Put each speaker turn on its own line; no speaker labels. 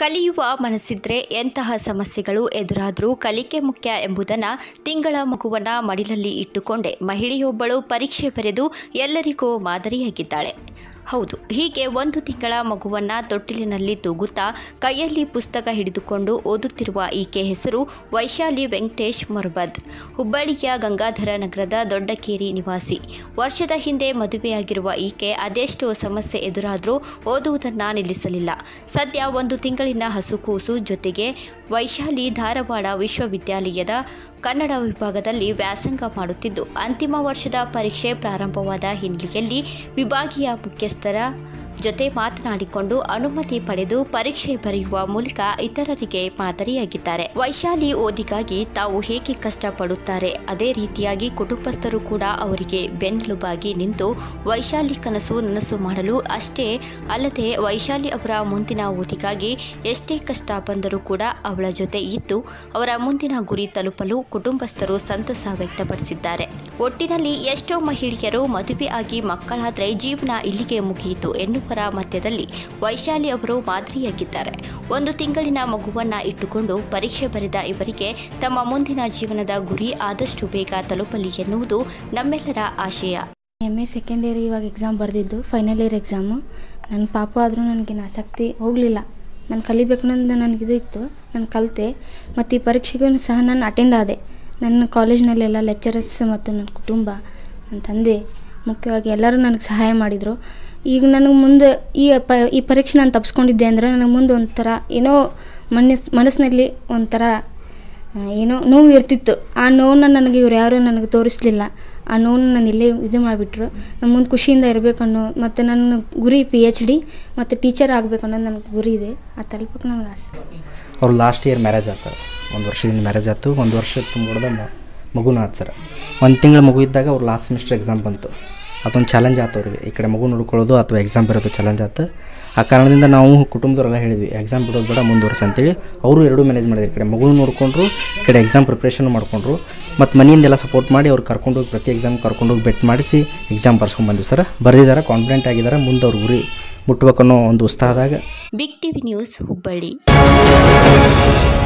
ಕಲಿಯುವ ಮನಸ್ಸಿದ್ರೆ ಎಂತಹ ಸಮಸ್ಯೆಗಳು ಎದುರಾದರೂ ಕಲಿಕೆ ಮುಖ್ಯ ಎಂಬುದನ್ನು ತಿಂಗಳ ಮಗುವನ್ನ ಮಡಿಲಲ್ಲಿ ಇಟ್ಟುಕೊಂಡೇ ಮಹಿಳೆಯೊಬ್ಬಳು ಪರೀಕ್ಷೆ ಬರೆದು ಎಲ್ಲರಿಗೂ ಮಾದರಿಯಾಗಿದ್ದಾಳೆ ಹೌದು ಹೀಗೆ ಒಂದು ತಿಂಗಳ ಮಗುವನ್ನ ತೊಟ್ಟಿಲಿನಲ್ಲಿ ತೂಗುತ್ತಾ ಕೈಯಲ್ಲಿ ಪುಸ್ತಕ ಹಿಡಿದುಕೊಂಡು ಓದುತ್ತಿರುವ ಈಕೆ ಹೆಸರು ವೈಶಾಲಿ ವೆಂಕಟೇಶ್ ಮೊರ್ಬದ್ ಹುಬ್ಬಳ್ಳಿಯ ಗಂಗಾಧರ ನಗರದ ದೊಡ್ಡಕೇರಿ ನಿವಾಸಿ ವರ್ಷದ ಹಿಂದೆ ಮದುವೆಯಾಗಿರುವ ಈಕೆ ಅದೆಷ್ಟೋ ಸಮಸ್ಯೆ ಎದುರಾದರೂ ಓದುವುದನ್ನು ನಿಲ್ಲಿಸಲಿಲ್ಲ ಸದ್ಯ ಒಂದು ತಿಂಗಳಿನ ಹಸುಕೂಸು ಜೊತೆಗೆ ವೈಶಾಲಿ ಧಾರವಾಡ ವಿಶ್ವವಿದ್ಯಾಲಯದ ಕನ್ನಡ ವಿಭಾಗದಲ್ಲಿ ವ್ಯಾಸಂಗ ಮಾಡುತ್ತಿದ್ದು ಅಂತಿಮ ವರ್ಷದ ಪರೀಕ್ಷೆ ಪ್ರಾರಂಭವಾದ ಹಿನ್ನೆಲೆಯಲ್ಲಿ ವಿಭಾಗೀಯ ಮುಖ್ಯಸ್ಥರ ಜೊತೆ ಮಾತನಾಡಿಕೊಂಡು ಅನುಮತಿ ಪಡೆದು ಪರೀಕ್ಷೆ ಬರೆಯುವ ಮೂಲಕ ಇತರರಿಗೆ ಮಾದರಿಯಾಗಿದ್ದಾರೆ ವೈಶಾಲಿ ಓದಿಗಾಗಿ ತಾವು ಹೇಗೆ ಕಷ್ಟಪಡುತ್ತಾರೆ ಅದೇ ರೀತಿಯಾಗಿ ಕುಟುಂಬಸ್ಥರು ಕೂಡ ಅವರಿಗೆ ಬೆನ್ನೆಲುಬಾಗಿ ನಿಂತು ವೈಶಾಲಿ ಕನಸು ನನಸು ಮಾಡಲು ಅಷ್ಟೇ ಅಲ್ಲದೆ ವೈಶಾಲಿ ಅವರ ಮುಂದಿನ ಓದಿಗಾಗಿ ಎಷ್ಟೇ ಕಷ್ಟ ಬಂದರೂ ಕೂಡ ಅವಳ ಜೊತೆ ಇದ್ದು ಅವರ ಮುಂದಿನ ಗುರಿ ತಲುಪಲು ಕುಟುಂಬಸ್ಥರು ಸಂತಸ ವ್ಯಕ್ತಪಡಿಸಿದ್ದಾರೆ ಒಟ್ಟಿನಲ್ಲಿ ಎಷ್ಟೋ ಮಹಿಳೆಯರು ಮದುವೆ ಆಗಿ ಮಕ್ಕಳಾದರೆ ಜೀವನ ಇಲ್ಲಿಗೆ ಮುಗಿಯಿತು ಎನ್ನುವರ ಮಧ್ಯದಲ್ಲಿ ವೈಶಾಲಿ ಅವರು ಮಾದರಿಯಾಗಿದ್ದಾರೆ ಒಂದು ತಿಂಗಳಿನ ಮಗುವನ್ನ ಇಟ್ಟುಕೊಂಡು ಪರೀಕ್ಷೆ ಬರೆದ ಇವರಿಗೆ ತಮ್ಮ ಮುಂದಿನ ಜೀವನದ ಗುರಿ ಆದಷ್ಟು ಬೇಗ ತಲುಪಲಿ ಎನ್ನುವುದು ನಮ್ಮೆಲ್ಲರ ಆಶಯ
ಎಮ್ ಎ ಸೆಕೆಂಡ್ ಇಯರ್ ಇವಾಗ ಎಕ್ಸಾಮ್ ಬರೆದಿದ್ದು ಫೈನಲ್ ಇಯರ್ ಎಕ್ಸಾಮು ನನ್ನ ಪಾಪ ಆದರೂ ನನಗೇನು ಆಸಕ್ತಿ ಹೋಗಲಿಲ್ಲ ನಾನು ಕಲಿಬೇಕು ಅನ್ನೋದು ನನಗಿದು ಇತ್ತು ನಾನು ಕಲಿತೆ ಮತ್ತು ಈ ಪರೀಕ್ಷೆಗೂ ಸಹ ನಾನು ಅಟೆಂಡ್ ಆದೆ ನನ್ನ ಕಾಲೇಜ್ನಲ್ಲೆಲ್ಲ ಲೆಕ್ಚರರ್ಸ್ ಮತ್ತು ನನ್ನ ಕುಟುಂಬ ನನ್ನ ತಂದೆ ಮುಖ್ಯವಾಗಿ ಎಲ್ಲರೂ ನನಗೆ ಸಹಾಯ ಮಾಡಿದರು ಈಗ ನನಗೆ ಮುಂದೆ ಈ ಪ ಈ ಪರೀಕ್ಷೆ ನಾನು ತಪ್ಪಿಸ್ಕೊಂಡಿದ್ದೆ ಅಂದರೆ ನನಗೆ ಮುಂದೆ ಒಂಥರ ಏನೋ ಮನಸ್ ಮನಸ್ಸಿನಲ್ಲಿ ಒಂಥರ ಆ, ಏನೋ ನೋವು ಇರ್ತಿತ್ತು ಆ ನೋವನ್ನ ನನಗೆ ಇವ್ರು ಯಾರೂ ನನಗೆ ತೋರಿಸ್ಲಿಲ್ಲ ಆ ನೋವನ್ನ ನಾನು ಇಲ್ಲೇ ಇದು ಮಾಡಿಬಿಟ್ರು ನಮ್ಮ ಮುಂದೆ ಖುಷಿಯಿಂದ ಇರಬೇಕನ್ನೋ ಮತ್ತು ನನ್ನ ಗುರಿ ಪಿ ಎಚ್ ಡಿ ಮತ್ತು ಟೀಚರ್ ಆಗಬೇಕು ಅನ್ನೋದು ನನಗೆ ಗುರಿ ಇದೆ ಆ ತಲುಪಕ್ಕೆ ನನಗೆ ಆಸೆ
ಅವ್ರು ಲಾಸ್ಟ್ ಇಯರ್ ಮ್ಯಾರೇಜ್ ಆಯ್ತು ಸರ್ ಒಂದು ವರ್ಷದಿಂದ ಮ್ಯಾರೇಜ್ ಆಯ್ತು ಒಂದು ವರ್ಷ ತುಂಬಿಡ್ದ ಮಗುನೂ ಆಯ್ತು ಸರ್ ಒಂದು ತಿಂಗಳ ಮಗು ಇದ್ದಾಗ ಅವ್ರು ಲಾಸ್ಟ್ ಸೆಮಿಸ್ಟರ್ ಎಕ್ಸಾಮ್ ಬಂತು ಅದೊಂದು ಚಾಲೆಂಜ್ ಆಯ್ತು ಅವ್ರಿಗೆ ಈ ಕಡೆ ಮಗು ನೋಡ್ಕೊಳ್ಳೋದು ಅಥವಾ ಎಕ್ಸಾಮ್ ಬರೋದು ಚಾಲೆಂಜ್ ಆಯ್ತು ಆ ಕಾರಣದಿಂದ ನಾವು ಕುಟುಂಬದವರೆಲ್ಲ ಹೇಳಿದ್ವಿ ಎಕ್ಸಾಮ್ ಬಿಡೋದು ಬೇಡ ಮುಂದುವರ್ಸ ಅಂತೇಳಿ ಅವರು ಎರಡೂ ಮ್ಯಾನೇಜ್ ಮಾಡಿದ್ರು ಈ ಕಡೆ ಮಗು ನೋಡಿಕೊಂಡ್ರು ಈ ಕಡೆ ಎಕ್ಸಾಮ್ ಪ್ರಿಪ್ರೇಷನ್ ಮಾಡಿಕೊಂಡ್ರು ಮತ್ತು ಮನೆಯಿಂದೆಲ್ಲ ಸಪೋರ್ಟ್ ಮಾಡಿ ಅವ್ರು ಕರ್ಕೊಂಡೋಗಿ ಪ್ರತಿ ಎಕ್ಸಾಮ್ ಕರ್ಕೊಂಡೋಗಿ ಬೆಟ್ ಮಾಡಿಸಿ ಎಕ್ಸಾಮ್ ಬರ್ಸ್ಕೊಂಡು ಬಂದ್ವಿ ಸರ್ ಬರೆದಿದ್ದಾರೆ ಕಾನ್ಫಿಡೆಂಟ್ ಆಗಿದ್ದಾರೆ ಮುಂದೆ ಅವ್ರ ಗುರಿ ಮುಟ್ಬೇಕನ್ನೋ ಒಂದು ಉತ್ಸಾಹದಾಗ
ಬಿಗ್ ಟಿವಿ ನ್ಯೂಸ್ ಹುಬ್ಬಳ್ಳಿ